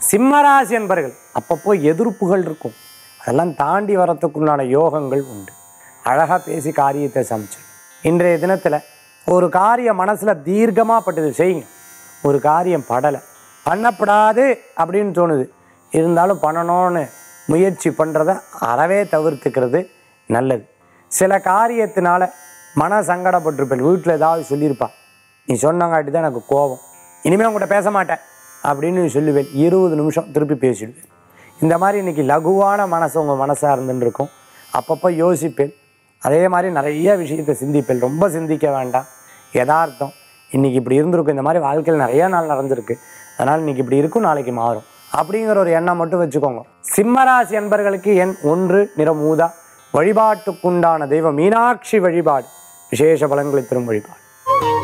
சிம்மராசி என்பர்கள் அப்பப்போ எதிர்ப்புகள் இருக்கும் அதெல்லாம் தாண்டி வரத்துக்குண்டான யோகங்கள் உண்டு அழகாக பேசி காரியத்தை சமைச்சு இன்றைய தினத்தில் ஒரு காரியம் மனசில் தீர்க்கமாக பட்டது செய்யுங்க ஒரு காரியம் படலை பண்ணப்படாது அப்படின்னு தோணுது இருந்தாலும் பண்ணணும்னு முயற்சி பண்ணுறத அறவே தவிர்த்துக்கிறது நல்லது சில காரியத்தினால மன சங்கடப்பட்டிருப்பேன் வீட்டில் ஏதாவது சொல்லியிருப்பா நீ சொன்னங்காட்டி தான் எனக்கு கோபம் இனிமேல் உங்கள்கிட்ட பேச மாட்டேன் அப்படின்னு நீ சொல்லுவேன் இருபது நிமிஷம் திருப்பி பேசிடுவேன் இந்த மாதிரி இன்னைக்கு லகுவான மனசு உங்கள் மனசாக இருந்துன்னு இருக்கும் அப்பப்போ யோசிப்பேன் அதே மாதிரி நிறைய விஷயத்தை சிந்திப்பேன் ரொம்ப சிந்திக்க வேண்டாம் யதார்த்தம் இன்னைக்கு இப்படி இருந்திருக்கும் இந்த மாதிரி வாழ்க்கையில் நிறைய நாள் நடந்திருக்கு அதனால் இன்னைக்கு இப்படி இருக்கும் நாளைக்கு மாறும் அப்படிங்கிற ஒரு எண்ணம் மட்டும் வச்சுக்கோங்க சிம்மராசி என்பர்களுக்கு எண் ஒன்று நிறம் ஊதா வழிபாட்டுக்குண்டான தெய்வம் மீனாட்சி வழிபாடு விசேஷ பலன்களை தரும் வழிபாடு